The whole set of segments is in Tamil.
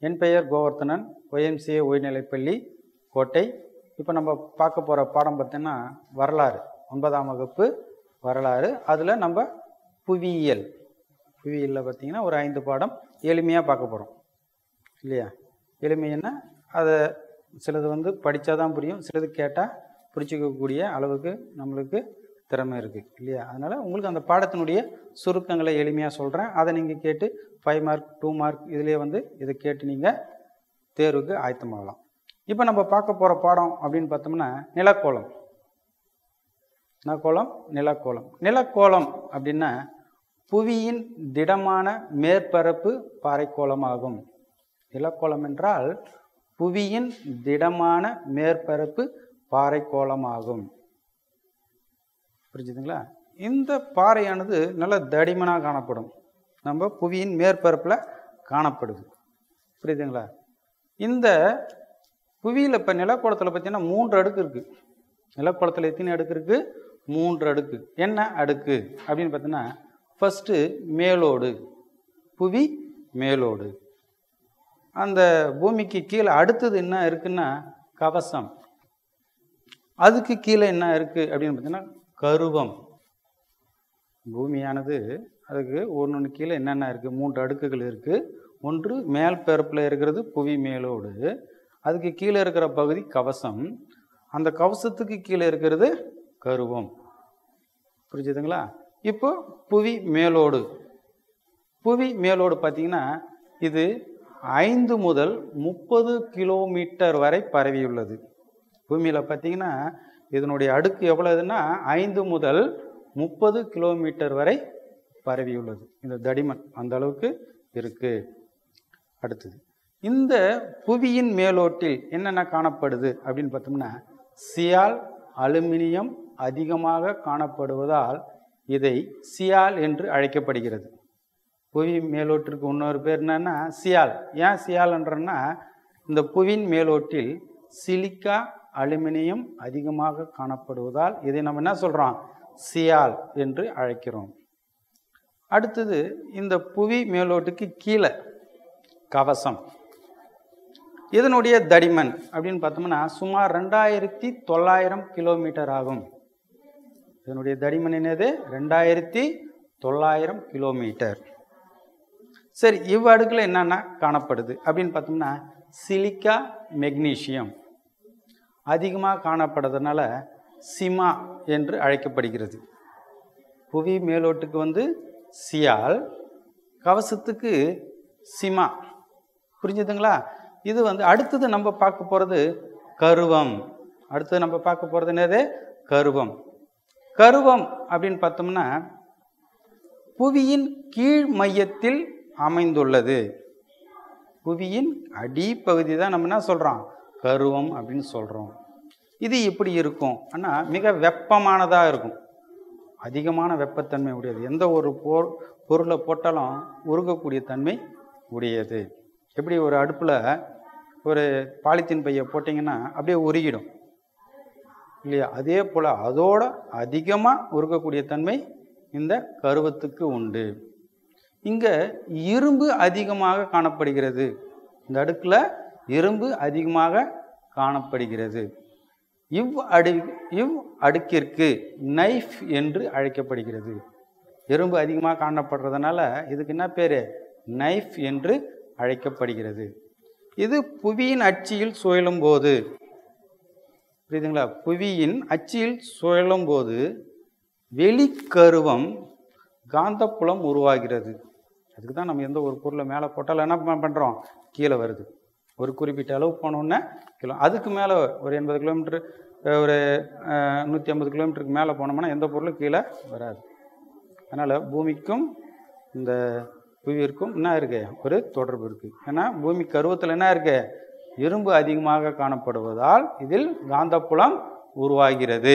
என் பெயர் கோவர்த்தனன் ஒய்எம்சிஏ உயர்நிலைப்பள்ளி கோட்டை இப்போ நம்ம பார்க்க போகிற பாடம் பார்த்தீங்கன்னா வரலாறு ஒன்பதாம் வகுப்பு வரலாறு அதில் நம்ம புவியியல் புவியியலில் பார்த்தீங்கன்னா ஒரு ஐந்து பாடம் எளிமையாக பார்க்க போகிறோம் இல்லையா எளிமைன்னா அதை சிலது வந்து படித்தா தான் புரியும் சிலது கேட்டால் புரிச்சிக்கக்கூடிய அளவுக்கு நம்மளுக்கு திறமை இருக்குது இல்லையா அதனால் உங்களுக்கு அந்த பாடத்தினுடைய சுருக்கங்களை எளிமையாக சொல்கிறேன் அதை நீங்கள் கேட்டு ஃபைவ் மார்க் டூ மார்க் இதுலேயே வந்து இதை கேட்டு நீங்கள் தேர்வுக்கு ஆயத்தமாகலாம் இப்போ நம்ம பார்க்க போகிற பாடம் அப்படின்னு பார்த்தோம்னா நிலக்கோலம் நிலக்கோலம் நிலக்கோலம் நிலக்கோலம் அப்படின்னா புவியின் திடமான மேற்பரப்பு பாறைக்கோளமாகும் நிலக்கோலம் என்றால் புவியின் திடமான மேற்பரப்பு பாறைக்கோளமாகும் புரிஞ்சுதுங்களா இந்த பாறையானது நல்ல தடிமனாக காணப்படும் நம்ம புவியின் மேற்பரப்பில் காணப்படுது புரியுதுங்களா இந்த புவியில் இப்போ நிலக்கோளத்தில் பார்த்தீங்கன்னா மூன்று அடுக்கு இருக்குது நிலக்கோளத்தில் எத்தனை அடுக்கு இருக்குது மூன்று அடுக்கு என்ன அடுக்கு அப்படின்னு பார்த்தீங்கன்னா ஃபஸ்ட்டு மேலோடு புவி மேலோடு அந்த பூமிக்கு கீழே அடுத்தது என்ன இருக்குன்னா கவசம் அதுக்கு கீழே என்ன இருக்குது அப்படின்னு பார்த்தீங்கன்னா கருவம் பூமியானது அதுக்கு ஒன்று ஒன்று கீழே என்னென்ன இருக்குது மூன்று அடுக்குகள் இருக்குது ஒன்று மேல் பரப்பில் இருக்கிறது புவி மேலோடு அதுக்கு கீழே இருக்கிற பகுதி கவசம் அந்த கவசத்துக்கு கீழே இருக்கிறது கருவம் புரிஞ்சுதுங்களா இப்போ புவி மேலோடு புவி மேலோடு பார்த்தீங்கன்னா இது ஐந்து முதல் முப்பது கிலோமீட்டர் வரை பரவியுள்ளது பூமியில் பார்த்தீங்கன்னா இதனுடைய அடுக்கு எவ்வளவுன்னா ஐந்து முதல் முப்பது கிலோமீட்டர் வரை பரவியுள்ளது இந்த தடிமன் அந்த அளவுக்கு இருக்கு அடுத்தது இந்த புவியின் மேலோட்டில் என்னென்ன காணப்படுது அப்படின்னு பார்த்தோம்னா சியால் அலுமினியம் அதிகமாக காணப்படுவதால் இதை சியால் என்று அழைக்கப்படுகிறது புவி மேலோட்டிற்கு இன்னொரு பேர் என்னன்னா சியால் ஏன் சியால்ன்றன்னா இந்த புவியின் மேலோட்டில் சிலிக்கா அலுமினியம் அதிகமாக காணப்படுவதால் இதை நம்ம என்ன சொல்கிறோம் சியால் என்று அழைக்கிறோம் அடுத்தது இந்த புவி மேலோட்டுக்கு கீழே கவசம் இதனுடைய தடிமன் அப்படின்னு பார்த்தோம்னா சுமார் ரெண்டாயிரத்தி தொள்ளாயிரம் கிலோமீட்டர் ஆகும் இதனுடைய தடிமன் என்னது ரெண்டாயிரத்தி தொள்ளாயிரம் கிலோமீட்டர் சரி இவ்வடுக்கில் என்னென்ன காணப்படுது அப்படின்னு பார்த்தோம்னா சிலிக்கா மெக்னீஷியம் அதிகமாக காணப்படுறதுனால சிமா என்று அழைக்கப்படுகிறது புவி மேலோட்டுக்கு வந்து சியால் கவசத்துக்கு சிமா புரிஞ்சுதுங்களா இது வந்து அடுத்தது நம்ம பார்க்க போகிறது கருவம் அடுத்தது நம்ம பார்க்க போகிறது என்னது கருவம் கருவம் அப்படின்னு பார்த்தோம்னா புவியின் கீழ் மையத்தில் அமைந்துள்ளது புவியின் அடிப்பகுதி தான் நம்ம என்ன சொல்கிறோம் கருவம் அப்படின்னு சொல்கிறோம் இது எப்படி இருக்கும் ஆனால் மிக வெப்பமானதாக இருக்கும் அதிகமான வெப்பத்தன்மை உடையது எந்த ஒரு பொ பொருளை போட்டாலும் உருகக்கூடிய தன்மை உடையது எப்படி ஒரு அடுப்பில் ஒரு பாலித்தீன் பையை போட்டிங்கன்னா அப்படியே உருகிடும் இல்லையா அதே போல் அதோட அதிகமாக உருகக்கூடிய தன்மை இந்த கருவத்துக்கு உண்டு இங்கே இரும்பு அதிகமாக காணப்படுகிறது இந்த அடுக்கில் இரும்பு அதிகமாக காணப்படுகிறது இவ் அடு இவ் அடுக்கிற்கு நைஃப் என்று அழைக்கப்படுகிறது இரும்பு அதிகமாக காணப்படுறதுனால இதுக்கு என்ன பேர் நைஃப் என்று அழைக்கப்படுகிறது இது புவியின் அச்சியில் சுழலும் போது புரியுதுங்களா புவியின் அச்சில் சுழலும் போது வெளிக்கருவம் காந்தப்புலம் உருவாகிறது அதுக்கு தான் நம்ம எந்த ஒரு பொருளை மேலே போட்டாலும் என்ன பண்ணுறோம் கீழே வருது ஒரு குறிப்பிட்ட அளவு போனோன்னே கிலோ அதுக்கு மேலே ஒரு எண்பது கிலோமீட்டர் ஒரு நூற்றி ஐம்பது கிலோமீட்டருக்கு மேலே போனோம்னா எந்த பொருளும் கீழே வராது அதனால் பூமிக்கும் இந்த புவியிற்கும் என்ன இருக்கு ஒரு தொடர்பு இருக்குது ஏன்னா பூமி கருவத்தில் என்ன இருக்கு இரும்பு அதிகமாக காணப்படுவதால் இதில் காந்தப்புலம் உருவாகிறது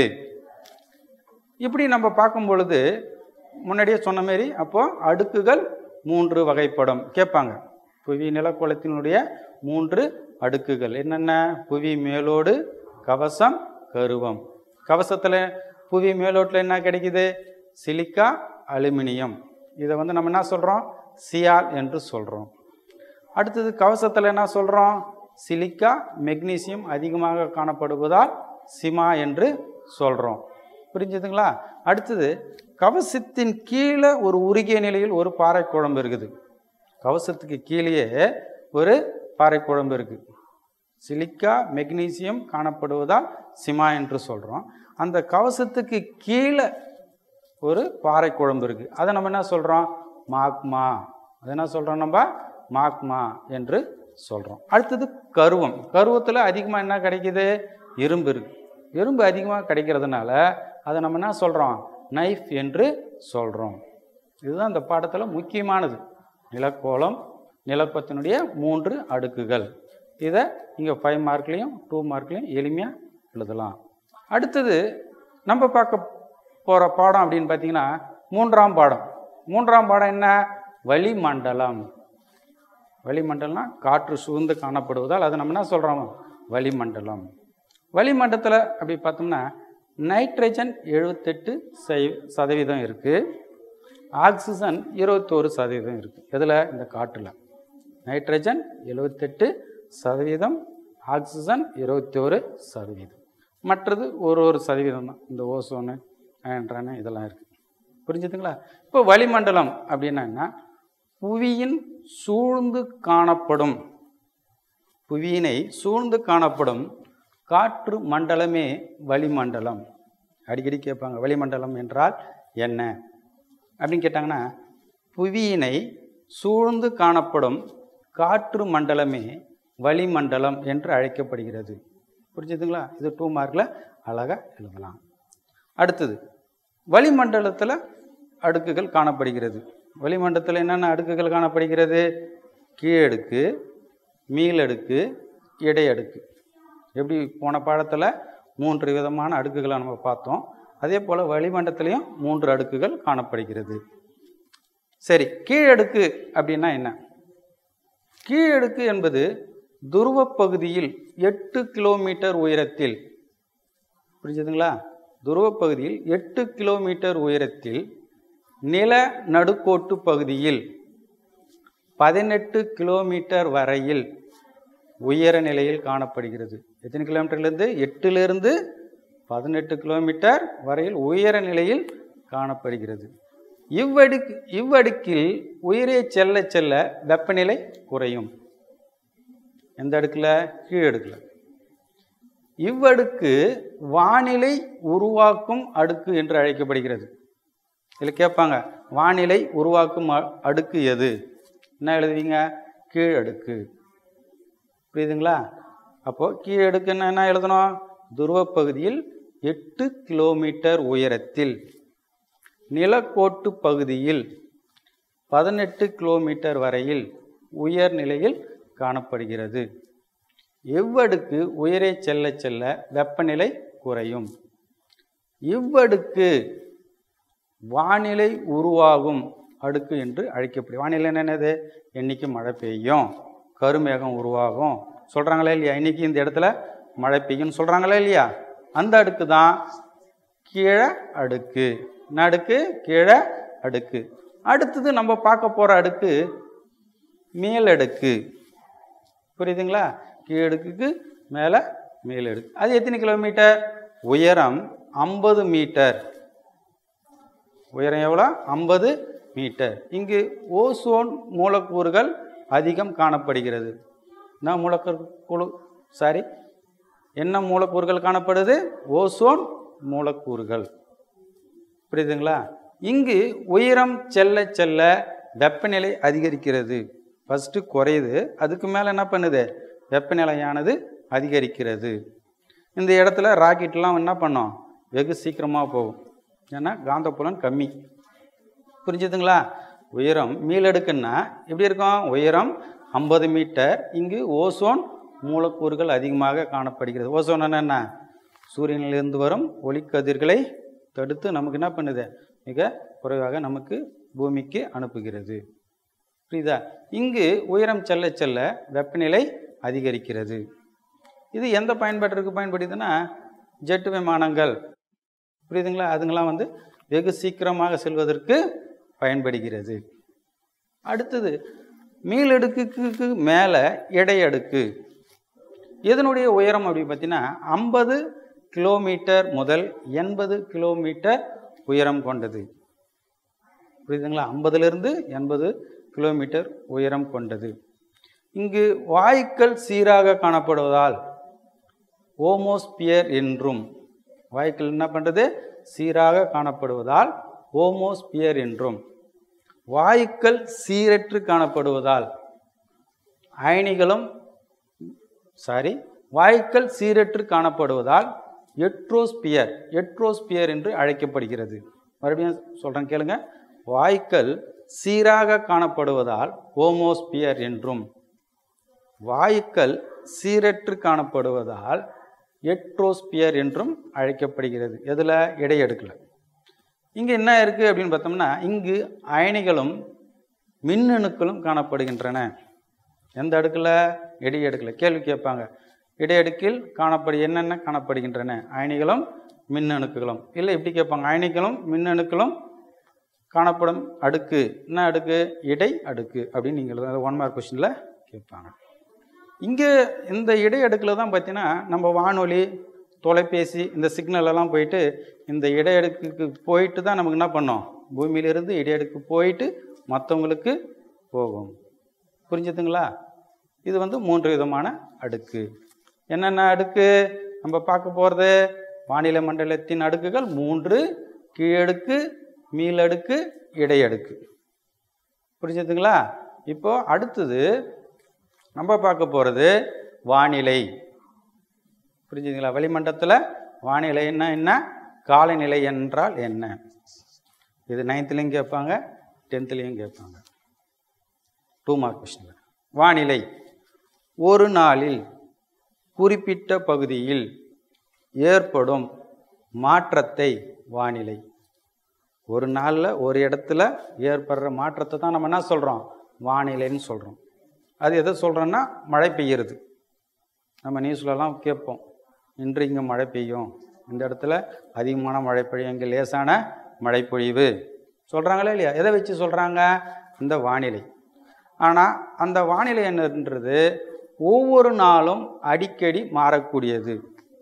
இப்படி நம்ம பார்க்கும் பொழுது முன்னாடியே சொன்ன மாதிரி அப்போ அடுக்குகள் மூன்று வகைப்படும் கேட்பாங்க புவி நிலக்கோளத்தினுடைய மூன்று அடுக்குகள் என்னென்ன புவி மேலோடு கவசம் கருவம் கவசத்தில் புவி மேலோட்டில் என்ன கிடைக்குது சிலிக்கா அலுமினியம் இதை வந்து நம்ம என்ன சொல்கிறோம் சியால் என்று சொல்கிறோம் அடுத்தது கவசத்தில் என்ன சொல்கிறோம் சிலிக்கா மெக்னீசியம் அதிகமாக காணப்படுவதால் சிமா என்று சொல்கிறோம் புரிஞ்சுதுங்களா அடுத்தது கவசத்தின் கீழே ஒரு உருகிய நிலையில் ஒரு பாறை குழம்பு இருக்குது கவசத்துக்கு கீழேயே ஒரு பாறை குழம்பு இருக்குது சிலிக்கா மெக்னீசியம் காணப்படுவதால் சிமா என்று சொல்கிறோம் அந்த கவசத்துக்கு கீழே ஒரு பாறை குழம்பு இருக்குது அதை நம்ம என்ன சொல்கிறோம் மாக்மா அதை என்ன சொல்கிறோம் நம்ம மாக்மா என்று சொல்கிறோம் அடுத்தது கருவம் கருவத்தில் அதிகமாக என்ன கிடைக்குது இரும்பு இருக்கு இரும்பு அதிகமாக கிடைக்கிறதுனால அதை நம்ம என்ன சொல்கிறோம் நைஃப் என்று சொல்கிறோம் இதுதான் இந்த பாடத்தில் முக்கியமானது நிலக்கோளம் நிலப்பத்தினுடைய மூன்று அடுக்குகள் இதை இங்கே ஃபைவ் மார்க்லேயும் டூ மார்க்லேயும் எளிமையாக எழுதலாம் அடுத்தது நம்ம பார்க்க போகிற பாடம் அப்படின்னு பார்த்தீங்கன்னா மூன்றாம் பாடம் மூன்றாம் பாடம் என்ன வளிமண்டலம் வளிமண்டலம்னா காற்று சூழ்ந்து காணப்படுவதால் அதை நம்ம என்ன சொல்கிறோம் வளிமண்டலம் வளிமண்டலத்தில் அப்படி பார்த்தோம்னா நைட்ரஜன் எழுபத்தெட்டு சை- சதவீதம் இருக்குது ஆக்சிஜன் இருபத்தோரு சதவீதம் இருக்குது எதில் இந்த காற்றில் நைட்ரஜன் எழுபத்தெட்டு சதவீதம் ஆக்சிஜன் இருபத்தோரு சதவீதம் மற்றது ஒரு ஒரு சதவீதம் தான் இந்த ஓசோனு ஆண்ட்ரானு இதெல்லாம் இருக்குது புரிஞ்சுதுங்களா இப்போ வளிமண்டலம் அப்படின்னா என்ன புவியின் சூழ்ந்து காணப்படும் புவியினை சூழ்ந்து காணப்படும் காற்று மண்டலமே வளிமண்டலம் அடிக்கடி கேட்பாங்க வளிமண்டலம் என்றால் என்ன அப்படின்னு கேட்டாங்கன்னா புவியினை சூழ்ந்து காணப்படும் காற்று மண்டலமே வளிமண்டலம் என்று அழைக்கப்படுகிறது புரிஞ்சுதுங்களா இது டூ மார்க்கில் அழகாக எழுதலாம் அடுத்தது வளிமண்டலத்தில் அடுக்குகள் காணப்படுகிறது வளிமண்டலத்தில் என்னென்ன அடுக்குகள் காணப்படுகிறது கீழடுக்கு மீளடுக்கு இடையடுக்கு எப்படி போன பாடத்தில் மூன்று விதமான அடுக்குகளை நம்ம பார்த்தோம் அதே போல் வளிமண்டலத்திலையும் மூன்று அடுக்குகள் காணப்படுகிறது சரி கீழடுக்கு அப்படின்னா என்ன கீழடுக்கு என்பது துருவப் பகுதியில் எட்டு கிலோமீட்டர் உயரத்தில் புரிஞ்சுதுங்களா துருவப் பகுதியில் எட்டு கிலோமீட்டர் உயரத்தில் நில நடுக்கோட்டு பகுதியில் பதினெட்டு கிலோமீட்டர் வரையில் உயர நிலையில் காணப்படுகிறது எத்தனை கிலோமீட்டர்லேருந்து எட்டுலேருந்து பதினெட்டு கிலோமீட்டர் வரையில் உயர நிலையில் காணப்படுகிறது இவ்வடுக்கு இவ்வடுக்கில் உயரே செல்ல செல்ல வெப்பநிலை குறையும் எந்த அடுக்கில் கீழடுக்கில் இவ்வடுக்கு வானிலை உருவாக்கும் அடுக்கு என்று அழைக்கப்படுகிறது இதில் கேட்பாங்க வானிலை உருவாக்கும் அ- அடுக்கு எது என்ன எழுதுவீங்க கீழடுக்கு புரியுதுங்களா அப்போது கீழடுக்குன்னு என்ன எழுதணும் துருவப் பகுதியில் எட்டு கிலோமீட்டர் உயரத்தில் நிலக்கோட்டு பகுதியில் பதினெட்டு கிலோமீட்டர் வரையில் உயர் நிலையில் காணப்படுகிறது இவ்வடுக்கு உயரே செல்ல செல்ல வெப்பநிலை குறையும் இவ்வடுக்கு வானிலை உருவாகும் அடுக்கு என்று அழைக்கப்படும் வானிலை என்னது என்னைக்கு மழை பெய்யும் கருமேகம் உருவாகும் சொல்கிறாங்களா இல்லையா இன்னைக்கு இந்த இடத்துல மழை பெய்யும்னு சொல்கிறாங்களா இல்லையா அந்த அடுக்கு தான் கீழே அடுக்கு என்ன அடுக்கு கீழே அடுக்கு அடுத்தது நம்ம பார்க்க போகிற அடுக்கு மேலடுக்கு புரியுதுங்களா கீழடுக்குக்கு மேலே மேலடுக்கு அது எத்தனை கிலோமீட்டர் உயரம் ஐம்பது மீட்டர் உயரம் எவ்வளோ ஐம்பது மீட்டர் இங்கு ஓசோன் மூலக்கூறுகள் அதிகம் காணப்படுகிறது என்ன மூலக்கூறு குழு சாரி என்ன மூலக்கூறுகள் காணப்படுது ஓசோன் மூலக்கூறுகள் புரியுதுங்களா இங்கு உயரம் செல்ல செல்ல வெப்பநிலை அதிகரிக்கிறது ஃபஸ்ட்டு குறையுது அதுக்கு மேலே என்ன பண்ணுது வெப்பநிலையானது அதிகரிக்கிறது இந்த இடத்துல ராக்கெட்லாம் என்ன பண்ணோம் வெகு சீக்கிரமாக போகும் ஏன்னா காந்தப்புலம் கம்மி புரிஞ்சுதுங்களா உயரம் மீளடுக்குன்னா எப்படி இருக்கும் உயரம் ஐம்பது மீட்டர் இங்கு ஓசோன் மூலக்கூறுகள் அதிகமாக காணப்படுகிறது ஓசோன் என்ன சூரியனிலிருந்து வரும் ஒளிக்கதிர்களை தடுத்து நமக்கு என்ன பண்ணுது மிக குறைவாக நமக்கு பூமிக்கு அனுப்புகிறது புரியுதா இங்கு உயரம் செல்ல செல்ல வெப்பநிலை அதிகரிக்கிறது இது எந்த பயன்பாட்டிற்கு பயன்படுதுன்னா ஜெட் விமானங்கள் புரியுதுங்களா அதுங்கெல்லாம் வந்து வெகு சீக்கிரமாக செல்வதற்கு பயன்படுகிறது அடுத்தது மீளடுக்குக்கு மேலே இடை அடுக்கு இதனுடைய உயரம் அப்படி பார்த்தீங்கன்னா ஐம்பது கிலோமீட்டர் முதல் எண்பது கிலோமீட்டர் உயரம் கொண்டது புரியுதுங்களா ஐம்பதுலேருந்து எண்பது கிலோமீட்டர் உயரம் கொண்டது இங்கு வாயுக்கள் சீராக காணப்படுவதால் ஓமோஸ்பியர் என்றும் வாயுக்கள் என்ன பண்ணுறது சீராக காணப்படுவதால் ஓமோஸ்பியர் என்றும் வாயுக்கள் சீரற்று காணப்படுவதால் அயனிகளும் சாரி வாயுக்கள் சீரற்று காணப்படுவதால் எட்ரோஸ்பியர் எட்ரோஸ்பியர் என்று அழைக்கப்படுகிறது மறுபடியும் சொல்கிறேன் கேளுங்க வாயுக்கள் சீராக காணப்படுவதால் ஓமோஸ்பியர் என்றும் வாயுக்கள் சீரற்று காணப்படுவதால் எட்ரோஸ்பியர் என்றும் அழைக்கப்படுகிறது எதில் இடையெடுக்கல இங்கே என்ன இருக்குது அப்படின்னு பார்த்தோம்னா இங்கு அயனிகளும் மின்னணுக்களும் காணப்படுகின்றன எந்த அடுக்கில் இடி அடுக்கில் கேள்வி கேட்பாங்க இடையடுக்கில் காணப்படு என்னென்ன காணப்படுகின்றன அயனிகளும் மின்னணுக்களும் இல்லை இப்படி கேட்பாங்க அயனிகளும் மின்னணுக்களும் காணப்படும் அடுக்கு என்ன அடுக்கு இடை அடுக்கு அப்படின்னு நீங்கள் ஒன் மார்க் கொஸ்டினில் கேட்பாங்க இங்கே இந்த இடை அடுக்கில் தான் பார்த்தீங்கன்னா நம்ம வானொலி தொலைபேசி இந்த சிக்னல் எல்லாம் போயிட்டு இந்த இடை அடுக்குக்கு போயிட்டு தான் நமக்கு என்ன பண்ணோம் பூமியிலிருந்து இடை அடுக்கு போயிட்டு மற்றவங்களுக்கு போகும் புரிஞ்சுதுங்களா இது வந்து மூன்று விதமான அடுக்கு என்னென்ன அடுக்கு நம்ம பார்க்க போகிறது வானிலை மண்டலத்தின் அடுக்குகள் மூன்று கீழடுக்கு மீளடுக்கு இடையடுக்கு புரிஞ்சுதுங்களா இப்போ அடுத்தது நம்ம பார்க்க போகிறது வானிலை புரிஞ்சுதுங்களா வளிமண்டலத்தில் வானிலைன்னா என்ன காலநிலை என்றால் என்ன இது நைன்த்துலேயும் கேட்பாங்க டென்த்துலேயும் கேட்பாங்க டூ மார்க் கொஸ்டின் வானிலை ஒரு நாளில் குறிப்பிட்ட பகுதியில் ஏற்படும் மாற்றத்தை வானிலை ஒரு நாளில் ஒரு இடத்துல ஏற்படுற மாற்றத்தை தான் நம்ம என்ன சொல்கிறோம் வானிலைன்னு சொல்கிறோம் அது எதை சொல்கிறோன்னா மழை பெய்யுறது நம்ம நியூஸ்லலாம் கேட்போம் இன்று இங்கே மழை பெய்யும் இந்த இடத்துல அதிகமான மழை பெய்யும் இங்கே லேசான மழை பொழிவு சொல்கிறாங்களா இல்லையா எதை வச்சு சொல்கிறாங்க இந்த வானிலை ஆனால் அந்த வானிலை என்னன்றது ஒவ்வொரு நாளும் அடிக்கடி மாறக்கூடியது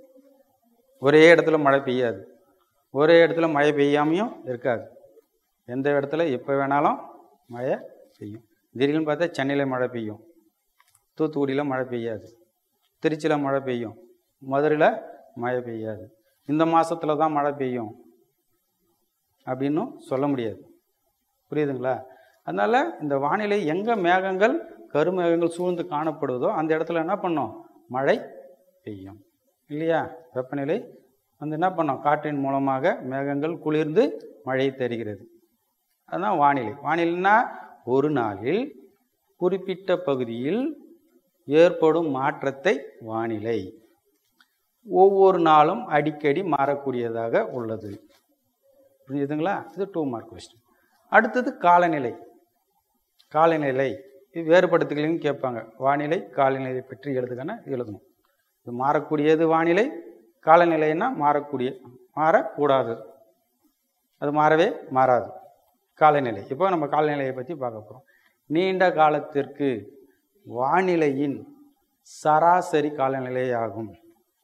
ஒரே இடத்துல மழை பெய்யாது ஒரே இடத்துல மழை பெய்யாமையும் இருக்காது எந்த இடத்துல எப்போ வேணாலும் மழை பெய்யும் திடீர்னு பார்த்தா சென்னையில் மழை பெய்யும் தூத்துக்குடியில் மழை பெய்யாது திருச்சியில் மழை பெய்யும் மதுரையில் மழை பெய்யாது இந்த மாதத்தில் தான் மழை பெய்யும் அப்படின்னும் சொல்ல முடியாது புரியுதுங்களா அதனால் இந்த வானிலை எங்கே மேகங்கள் கருமேகங்கள் சூழ்ந்து காணப்படுவதோ அந்த இடத்துல என்ன பண்ணும் மழை பெய்யும் இல்லையா வெப்பநிலை வந்து என்ன பண்ணோம் காற்றின் மூலமாக மேகங்கள் குளிர்ந்து மழை தருகிறது அதுதான் வானிலை வானிலைன்னா ஒரு நாளில் குறிப்பிட்ட பகுதியில் ஏற்படும் மாற்றத்தை வானிலை ஒவ்வொரு நாளும் அடிக்கடி மாறக்கூடியதாக உள்ளது புரிஞ்சுதுங்களா இது டூ மார்க் கொஸ்டின் அடுத்தது காலநிலை காலநிலை இது வேறுபடுத்துகளையும் கேட்பாங்க வானிலை காலநிலை பற்றி எழுதுகன்னா எழுதணும் இது மாறக்கூடியது வானிலை காலநிலைன்னா மாறக்கூடிய மாறக்கூடாது அது மாறவே மாறாது காலநிலை இப்போ நம்ம காலநிலையை பற்றி பார்க்க போகிறோம் நீண்ட காலத்திற்கு வானிலையின் சராசரி காலநிலை ஆகும்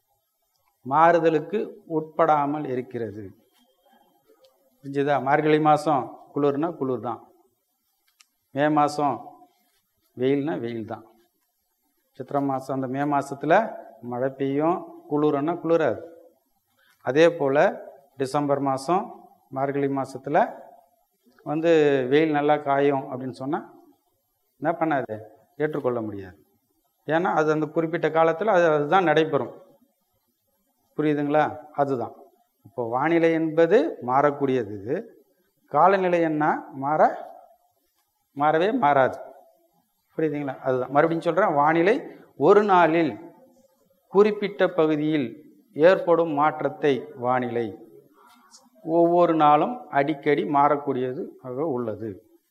மாறுதலுக்கு உட்படாமல் இருக்கிறது புரிஞ்சுதா மார்கழி மாதம் குளிர்னா குளிர் தான் மே மாதம் வெயில்னா வெயில் தான் சித்திரை மாதம் அந்த மே மாதத்தில் மழை பெய்யும் குளிரன்னா குளிராது அதே போல் டிசம்பர் மாதம் மார்கழி மாதத்தில் வந்து வெயில் நல்லா காயும் அப்படின்னு சொன்னால் என்ன பண்ணாது ஏற்றுக்கொள்ள முடியாது ஏன்னா அது அந்த குறிப்பிட்ட காலத்தில் அது அதுதான் நடைபெறும் புரியுதுங்களா அதுதான் இப்போ வானிலை என்பது மாறக்கூடியது இது காலநிலை என்ன மாற மாறவே மாறாது புரியுதுங்களா அதுதான் மறுபடியும் சொல்கிறேன் வானிலை ஒரு நாளில் குறிப்பிட்ட பகுதியில் ஏற்படும் மாற்றத்தை வானிலை ஒவ்வொரு நாளும் அடிக்கடி மாறக்கூடியது ஆக உள்ளது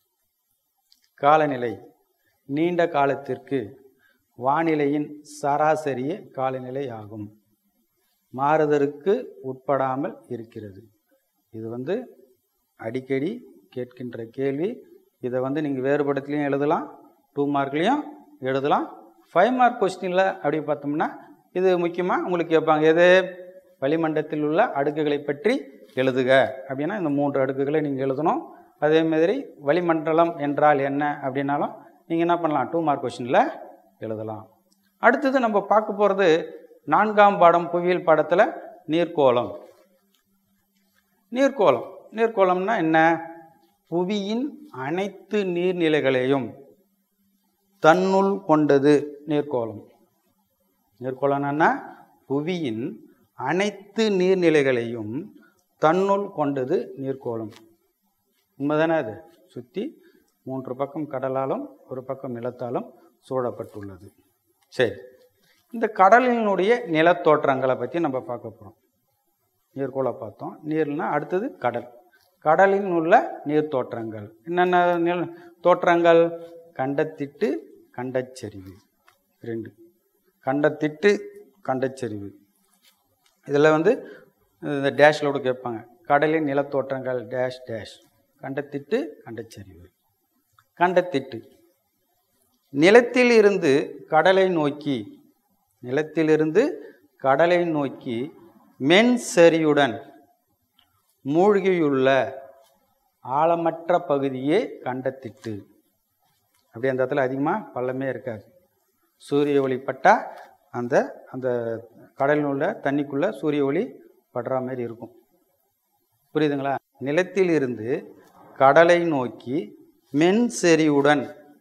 காலநிலை நீண்ட காலத்திற்கு வானிலையின் சராசரியே காலநிலை ஆகும் மாறுதலுக்கு உட்படாமல் இருக்கிறது இது வந்து அடிக்கடி கேட்கின்ற கேள்வி இதை வந்து நீங்கள் வேறுபடத்துலையும் எழுதலாம் டூ மார்க்லேயும் எழுதலாம் ஃபைவ் மார்க் கொஸ்டினில் அப்படி பார்த்தோம்னா இது முக்கியமாக உங்களுக்கு கேட்பாங்க எது வளிமண்டலத்தில் உள்ள அடுக்குகளை பற்றி எழுதுக அப்படின்னா இந்த மூன்று அடுக்குகளை நீங்கள் எழுதணும் அதே மாதிரி வளிமண்டலம் என்றால் என்ன அப்படின்னாலும் நீங்கள் என்ன பண்ணலாம் டூ மார்க் கொஸ்டினில் எழுதலாம் அடுத்தது நம்ம பார்க்க போகிறது நான்காம் பாடம் புவியியல் பாடத்தில் நீர்க்கோளம் நீர்க்கோளம் நீர்க்கோளம்னா என்ன புவியின் அனைத்து நீர்நிலைகளையும் தன்னுள் கொண்டது நீர்க்கோளம் நீர்க்கோளம்னா புவியின் அனைத்து நீர்நிலைகளையும் தன்னுள் கொண்டது நீர்க்கோளம் உண்மைதானே அது சுற்றி மூன்று பக்கம் கடலாலும் ஒரு பக்கம் நிலத்தாலும் சூழப்பட்டுள்ளது சரி இந்த கடலினுடைய நிலத்தோற்றங்களை பற்றி நம்ம பார்க்க போகிறோம் நீர்க்கோளை பார்த்தோம் நீர்னா அடுத்தது கடல் கடலில் உள்ள நீர் தோற்றங்கள் என்னென்ன நில தோற்றங்கள் கண்டத்திட்டு கண்டச்சரிவு ரெண்டு கண்டத்திட்டு கண்டச்சரிவு இதில் வந்து இந்த டேஷில் கூட கேட்பாங்க கடலின் நிலத்தோற்றங்கள் டேஷ் டேஷ் கண்டத்திட்டு கண்டச்சரிவு கண்டத்திட்டு நிலத்தில் இருந்து கடலை நோக்கி நிலத்திலிருந்து கடலை நோக்கி மென் சரியுடன் மூழ்கியுள்ள ஆழமற்ற பகுதியே கண்டத்திட்டு அப்படி அந்த இடத்துல அதிகமாக பள்ளமே இருக்காது சூரிய ஒளி பட்டா அந்த அந்த கடலில் உள்ள தண்ணிக்குள்ளே சூரிய ஒளி படுற மாதிரி இருக்கும் புரியுதுங்களா நிலத்தில் இருந்து கடலை நோக்கி மென் செறிவுடன்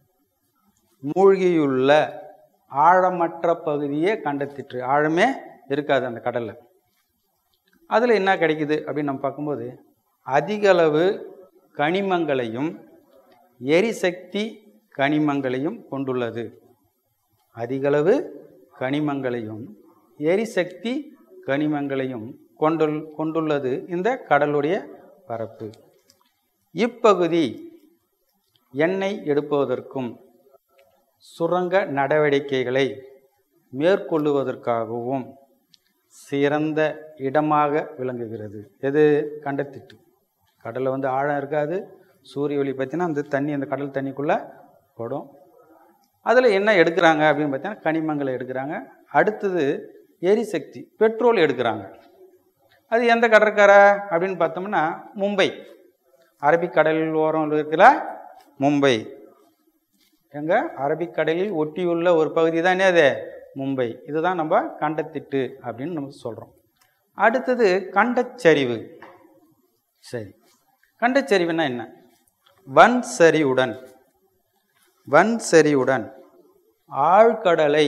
மூழ்கியுள்ள ஆழமற்ற பகுதியே கண்டத்திற்று ஆழமே இருக்காது அந்த கடலில் அதில் என்ன கிடைக்குது அப்படின்னு நம்ம பார்க்கும்போது அதிகளவு கனிமங்களையும் எரிசக்தி கனிமங்களையும் கொண்டுள்ளது அதிகளவு கனிமங்களையும் எரிசக்தி கனிமங்களையும் கொண்டுள் கொண்டுள்ளது இந்த கடலுடைய பரப்பு இப்பகுதி எண்ணெய் எடுப்பதற்கும் சுரங்க நடவடிக்கைகளை மேற்கொள்ளுவதற்காகவும் சிறந்த இடமாக விளங்குகிறது எது கண்டத்திட்டு கடலில் வந்து ஆழம் இருக்காது சூரிய ஒளி பார்த்தீங்கன்னா அந்த தண்ணி அந்த கடல் தண்ணிக்குள்ளே படும் அதில் என்ன எடுக்கிறாங்க அப்படின்னு பார்த்தீங்கன்னா கனிமங்களை எடுக்கிறாங்க அடுத்தது எரிசக்தி பெட்ரோல் எடுக்கிறாங்க அது எந்த கடற்கரை அப்படின்னு பார்த்தோம்னா மும்பை அரபிக்கடலில் ஓரம் இருக்கிற மும்பை எங்க அரபிக்கடலில் ஒட்டியுள்ள ஒரு பகுதி தானே அது மும்பை இதுதான் நம்ம கண்டத்திட்டு அப்படின்னு நம்ம சொல்கிறோம் அடுத்தது கண்டச்சரிவு சரி கண்டச்சரிவுனா என்ன வன் சரிவுடன் வன் சரிவுடன் ஆழ்கடலை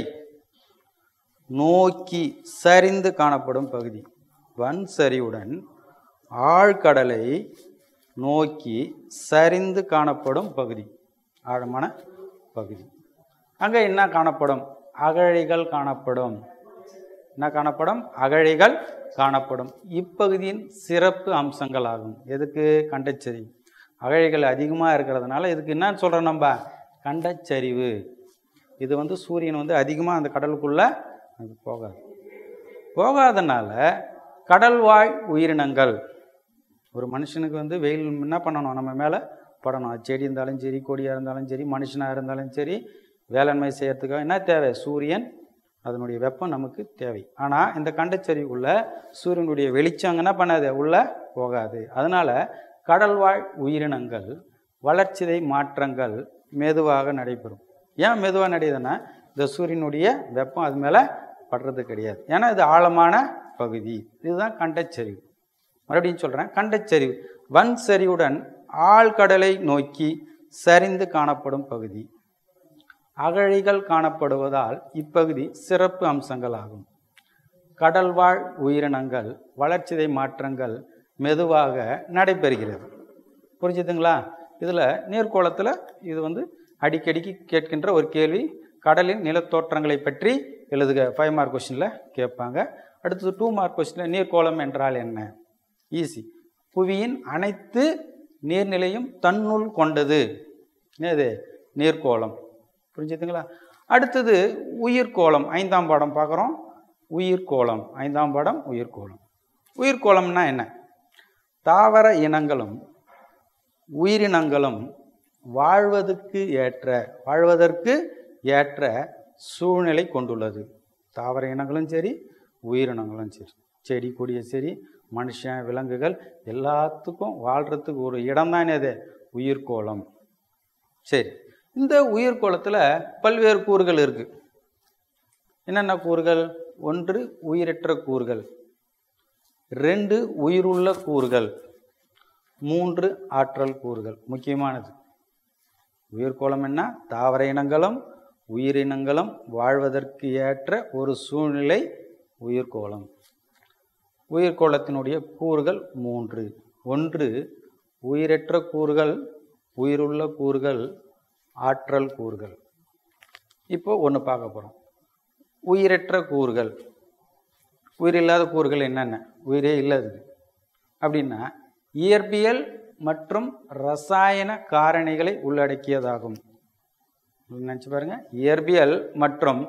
நோக்கி சரிந்து காணப்படும் பகுதி வன் சரிவுடன் ஆழ்கடலை நோக்கி சரிந்து காணப்படும் பகுதி ஆழமான பகுதி அங்கே என்ன காணப்படும் அகழிகள் காணப்படும் என்ன காணப்படும் அகழிகள் காணப்படும் இப்பகுதியின் சிறப்பு அம்சங்கள் ஆகும் எதுக்கு கண்டச்சரிவு அகழிகள் அதிகமாக இருக்கிறதுனால இதுக்கு என்ன சொல்கிறோம் நம்ம கண்டச்சரிவு இது வந்து சூரியன் வந்து அதிகமாக அந்த கடலுக்குள்ளே அது போகாது போகாதனால கடல்வாழ் உயிரினங்கள் ஒரு மனுஷனுக்கு வந்து வெயில் என்ன பண்ணணும் நம்ம மேலே படணும் அது செடி இருந்தாலும் சரி கொடியாக இருந்தாலும் சரி மனுஷனாக இருந்தாலும் சரி வேளாண்மை செய்யறதுக்காக என்ன தேவை சூரியன் அதனுடைய வெப்பம் நமக்கு தேவை ஆனால் இந்த கண்டச்சரிவுக்குள்ள சூரியனுடைய வெளிச்சம் என்ன பண்ணாது உள்ளே போகாது அதனால் கடல்வாழ் உயிரினங்கள் வளர்ச்சிதை மாற்றங்கள் மெதுவாக நடைபெறும் ஏன் மெதுவாக நடையுதுன்னா இந்த சூரியனுடைய வெப்பம் அது மேலே படுறது கிடையாது ஏன்னா இது ஆழமான பகுதி இதுதான் கண்டச்சரிவு மறுபடியும் சொல்கிறேன் கண்டச்சரிவு வன் சரிவுடன் ஆழ்கடலை நோக்கி சரிந்து காணப்படும் பகுதி அகழிகள் காணப்படுவதால் இப்பகுதி சிறப்பு அம்சங்கள் ஆகும் கடல்வாழ் உயிரினங்கள் வளர்ச்சிதை மாற்றங்கள் மெதுவாக நடைபெறுகிறது புரிஞ்சுதுங்களா இதில் நீர்க்கோளத்தில் இது வந்து அடிக்கடிக்கு கேட்கின்ற ஒரு கேள்வி கடலின் நிலத்தோற்றங்களை பற்றி எழுதுக ஃபைவ் மார்க் கொஸ்டினில் கேட்பாங்க அடுத்தது டூ மார்க் கொஸ்டினில் நீர்க்கோளம் என்றால் என்ன ஈஸி புவியின் அனைத்து நீர்நிலையும் தன்னுள் கொண்டது என்னது நீர்க்கோளம் புரிஞ்சுதுங்களா அடுத்தது உயிர்கோளம் ஐந்தாம் பாடம் பார்க்குறோம் உயிர்கோளம் ஐந்தாம் பாடம் உயிர்கோளம் உயிர்கோளம்னா என்ன தாவர இனங்களும் உயிரினங்களும் வாழ்வதற்கு ஏற்ற வாழ்வதற்கு ஏற்ற சூழ்நிலை கொண்டுள்ளது தாவர இனங்களும் சரி உயிரினங்களும் சரி செடி கொடிய சரி மனுஷன் விலங்குகள் எல்லாத்துக்கும் வாழ்கிறதுக்கு ஒரு இடம் தானே அது உயிர்கோளம் சரி இந்த உயிர்கோளத்தில் பல்வேறு கூறுகள் இருக்குது என்னென்ன கூறுகள் ஒன்று உயிரற்ற கூறுகள் ரெண்டு உயிருள்ள கூறுகள் மூன்று ஆற்றல் கூறுகள் முக்கியமானது உயிர்கோளம் என்ன தாவர இனங்களும் உயிரினங்களும் வாழ்வதற்கு ஏற்ற ஒரு சூழ்நிலை உயிர்கோளம் உயிர்கோளத்தினுடைய கூறுகள் மூன்று ஒன்று உயிரற்ற கூறுகள் உயிருள்ள கூறுகள் ஆற்றல் கூறுகள் இப்போ ஒன்று பார்க்க போகிறோம் உயிரற்ற கூறுகள் உயிரில்லாத கூறுகள் என்னென்ன உயிரே இல்லாதது அப்படின்னா இயற்பியல் மற்றும் ரசாயன காரணிகளை உள்ளடக்கியதாகும் நினச்சி பாருங்க இயற்பியல் மற்றும்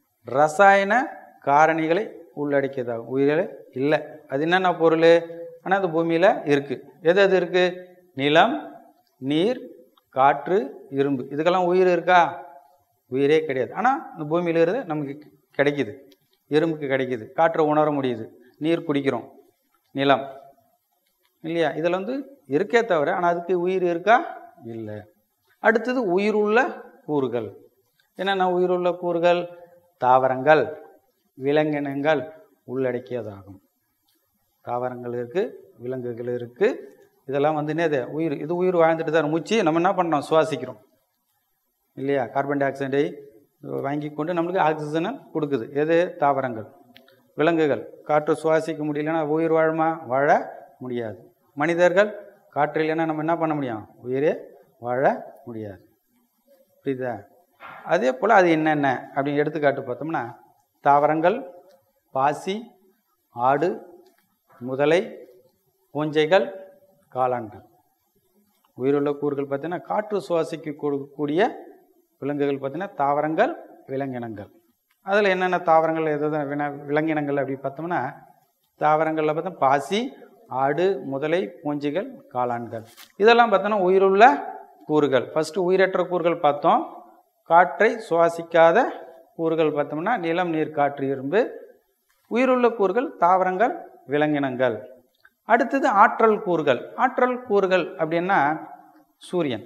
ரசாயன காரணிகளை உள்ளடக்கியதாகும் உயிரில் இல்லை அது என்னென்ன பொருள் ஆனால் அது பூமியில் இருக்குது எது எது இருக்குது நிலம் நீர் காற்று இரும்பு இதுக்கெல்லாம் உயிர் இருக்கா உயிரே கிடையாது ஆனால் இந்த பூமியில் இருந்து நமக்கு கிடைக்குது எறும்புக்கு கிடைக்குது காற்றை உணர முடியுது நீர் குடிக்கிறோம் நிலம் இல்லையா இதில் வந்து இருக்கே தவிர ஆனால் அதுக்கு உயிர் இருக்கா இல்லை அடுத்தது உயிருள்ள கூறுகள் என்னென்ன உயிருள்ள கூறுகள் தாவரங்கள் விலங்கினங்கள் உள்ளடக்கியதாகும் தாவரங்கள் இருக்குது விலங்குகள் இருக்குது இதெல்லாம் வந்து என்னது உயிர் இது உயிர் வாழ்ந்துட்டு தான் மூச்சு நம்ம என்ன பண்ணுறோம் சுவாசிக்கிறோம் இல்லையா கார்பன் டை ஆக்சைடை வாங்கி கொண்டு நம்மளுக்கு ஆக்சிஜனை கொடுக்குது எது தாவரங்கள் விலங்குகள் காற்று சுவாசிக்க முடியலன்னா உயிர் வாழுமா வாழ முடியாது மனிதர்கள் காற்று இல்லைன்னா நம்ம என்ன பண்ண முடியும் உயிரே வாழ முடியாது புரியுதா அதே போல் அது என்னென்ன அப்படின்னு எடுத்துக்காட்டு பார்த்தோம்னா தாவரங்கள் பாசி ஆடு முதலை பூஞ்சைகள் காளான்கள் உயிருள்ள கூறுகள் பார்த்தீங்கன்னா காற்று சுவாசிக்க கூடிய விலங்குகள் பார்த்தீங்கன்னா தாவரங்கள் விலங்கினங்கள் அதில் என்னென்ன தாவரங்கள் எது எது வின விலங்கினங்கள் அப்படி பார்த்தோம்னா தாவரங்களில் பார்த்தா பாசி ஆடு முதலை பூஞ்சிகள் காளான்கள் இதெல்லாம் பார்த்தோன்னா உயிருள்ள கூறுகள் ஃபஸ்ட்டு உயிரற்ற கூறுகள் பார்த்தோம் காற்றை சுவாசிக்காத கூறுகள் பார்த்தோம்னா நிலம் நீர் காற்று இரும்பு உயிருள்ள கூறுகள் தாவரங்கள் விலங்கினங்கள் அடுத்தது ஆற்றல் கூறுகள் ஆற்றல் கூறுகள் அப்படின்னா சூரியன்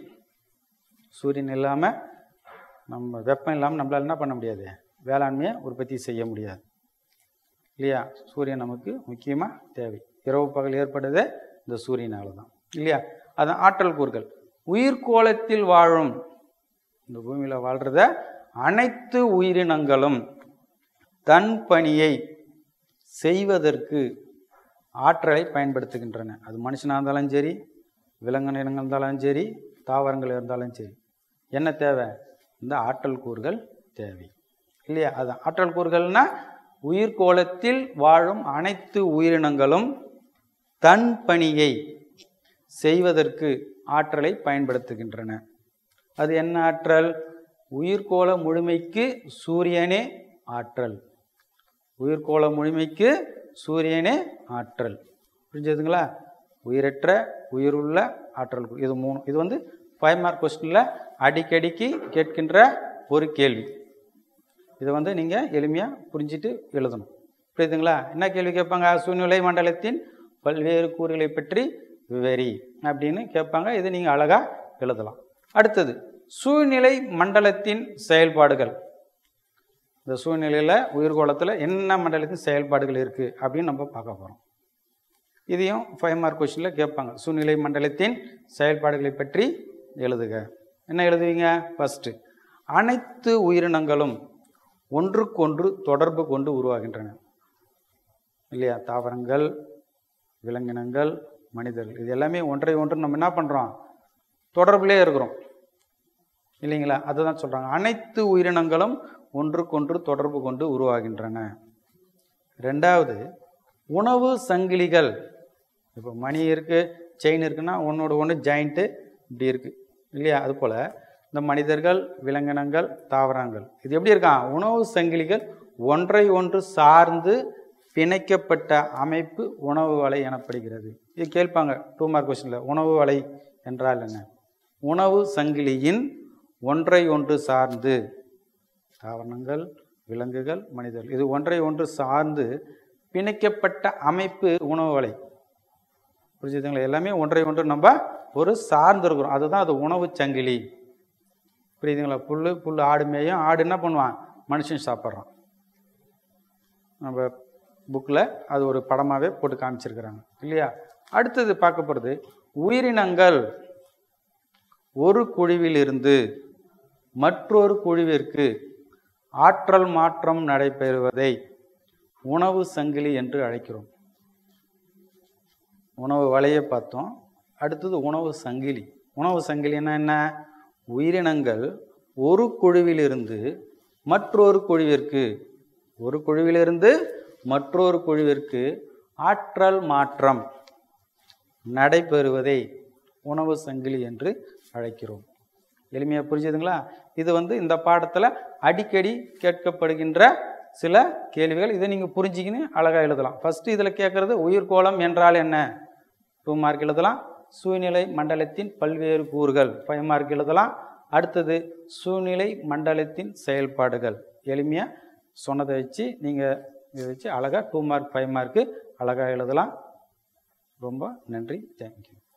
சூரியன் இல்லாமல் நம்ம வெப்பம் இல்லாமல் நம்மளால் என்ன பண்ண முடியாது வேளாண்மையை உற்பத்தி செய்ய முடியாது இல்லையா சூரியன் நமக்கு முக்கியமாக தேவை இரவு பகல் ஏற்படுதே இந்த சூரியனால தான் இல்லையா அதான் ஆற்றல் கூறுகள் உயிர்கோளத்தில் வாழும் இந்த பூமியில் வாழ்கிறத அனைத்து உயிரினங்களும் தன் பணியை செய்வதற்கு ஆற்றலை பயன்படுத்துகின்றன அது மனுஷனாக இருந்தாலும் சரி விலங்கினங்கள் இருந்தாலும் சரி தாவரங்கள் இருந்தாலும் சரி என்ன தேவை இந்த ஆற்றல் கூறுகள் தேவை இல்லையா அது ஆற்றல் கூறுகள்னா உயிர்கோளத்தில் வாழும் அனைத்து உயிரினங்களும் தன் பணியை செய்வதற்கு ஆற்றலை பயன்படுத்துகின்றன அது என்ன ஆற்றல் உயிர்கோள முழுமைக்கு சூரியனே ஆற்றல் உயிர்கோள முழுமைக்கு சூரியனே ஆற்றல் புரிஞ்சதுங்களா உயிரற்ற உயிருள்ள ஆற்றல் இது மூணு இது வந்து ஃபைவ் மார்க் கொஸ்டினில் அடிக்கடிக்கு கேட்கின்ற ஒரு கேள்வி இதை வந்து நீங்கள் எளிமையாக புரிஞ்சிட்டு எழுதணும் புரியுதுங்களா என்ன கேள்வி கேட்பாங்க சூழ்நிலை மண்டலத்தின் பல்வேறு கூறுகளை பற்றி விவரி அப்படின்னு கேட்பாங்க இது நீங்கள் அழகாக எழுதலாம் அடுத்தது சூழ்நிலை மண்டலத்தின் செயல்பாடுகள் இந்த சூழ்நிலையில் உயிர்கோளத்தில் என்ன மண்டலத்தின் செயல்பாடுகள் இருக்குது அப்படின்னு நம்ம பார்க்க போகிறோம் இதையும் ஃபைவ் மார்க் கொஷினில் கேட்பாங்க சூழ்நிலை மண்டலத்தின் செயல்பாடுகளை பற்றி எழுதுக என்ன எழுதுவீங்க ஃபஸ்ட்டு அனைத்து உயிரினங்களும் ஒன்றுக்கொன்று தொடர்பு கொண்டு உருவாகின்றன இல்லையா தாவரங்கள் விலங்கினங்கள் மனிதர்கள் இது எல்லாமே ஒன்றை ஒன்று நம்ம என்ன பண்ணுறோம் தொடர்புலே இருக்கிறோம் இல்லைங்களா அதுதான் சொல்கிறாங்க அனைத்து உயிரினங்களும் ஒன்றுக்கொன்று தொடர்பு கொண்டு உருவாகின்றன ரெண்டாவது உணவு சங்கிலிகள் இப்போ மணி இருக்குது செயின் இருக்குன்னா ஒன்றோட ஒன்று ஜாயிண்ட்டு இப்படி இருக்குது இல்லையா அதுபோல் இந்த மனிதர்கள் விலங்கினங்கள் தாவரங்கள் இது எப்படி இருக்கான் உணவு சங்கிலிகள் ஒன்றை ஒன்று சார்ந்து பிணைக்கப்பட்ட அமைப்பு உணவு வலை எனப்படுகிறது இது கேட்பாங்க டூ மார்க் கொஸ்டினில் உணவு வலை என்றால் என்ன உணவு சங்கிலியின் ஒன்றை ஒன்று சார்ந்து தாவரங்கள் விலங்குகள் மனிதர்கள் இது ஒன்றை ஒன்று சார்ந்து பிணைக்கப்பட்ட அமைப்பு உணவு வலை புரிஞ்சுதுங்களா எல்லாமே ஒன்றை ஒன்று நம்ம ஒரு சார்ந்து இருக்கிறோம் அதுதான் அது உணவு சங்கிலி புரியுதுங்களா புல் புல் ஆடு மேயும் ஆடு என்ன பண்ணுவான் மனுஷன் சாப்பிட்றான் நம்ம புக்கில் அது ஒரு படமாகவே போட்டு காமிச்சிருக்கிறாங்க இல்லையா அடுத்தது பார்க்க போகிறது உயிரினங்கள் ஒரு குழுவிலிருந்து மற்றொரு குழுவிற்கு ஆற்றல் மாற்றம் நடைபெறுவதை உணவு சங்கிலி என்று அழைக்கிறோம் உணவு வலையை பார்த்தோம் அடுத்தது உணவு சங்கிலி உணவு சங்கிலின்னா என்ன உயிரினங்கள் ஒரு குழுவிலிருந்து மற்றொரு குழுவிற்கு ஒரு குழுவிலிருந்து மற்றொரு குழுவிற்கு ஆற்றல் மாற்றம் நடைபெறுவதை உணவு சங்கிலி என்று அழைக்கிறோம் எளிமையாக புரிஞ்சுதுங்களா இது வந்து இந்த பாடத்தில் அடிக்கடி கேட்கப்படுகின்ற சில கேள்விகள் இதை நீங்கள் புரிஞ்சிக்கின்னு அழகாக எழுதலாம் ஃபஸ்ட்டு இதில் கேட்குறது உயிர்கோளம் என்றால் என்ன டூ மார்க் எழுதலாம் சூழ்நிலை மண்டலத்தின் பல்வேறு கூறுகள் ஃபைவ் மார்க் எழுதலாம் அடுத்தது சூழ்நிலை மண்டலத்தின் செயல்பாடுகள் எளிமையாக சொன்னதை வச்சு நீங்கள் இதை வச்சு அழகாக டூ மார்க் ஃபைவ் மார்க்கு அழகாக எழுதலாம் ரொம்ப நன்றி தேங்க்யூ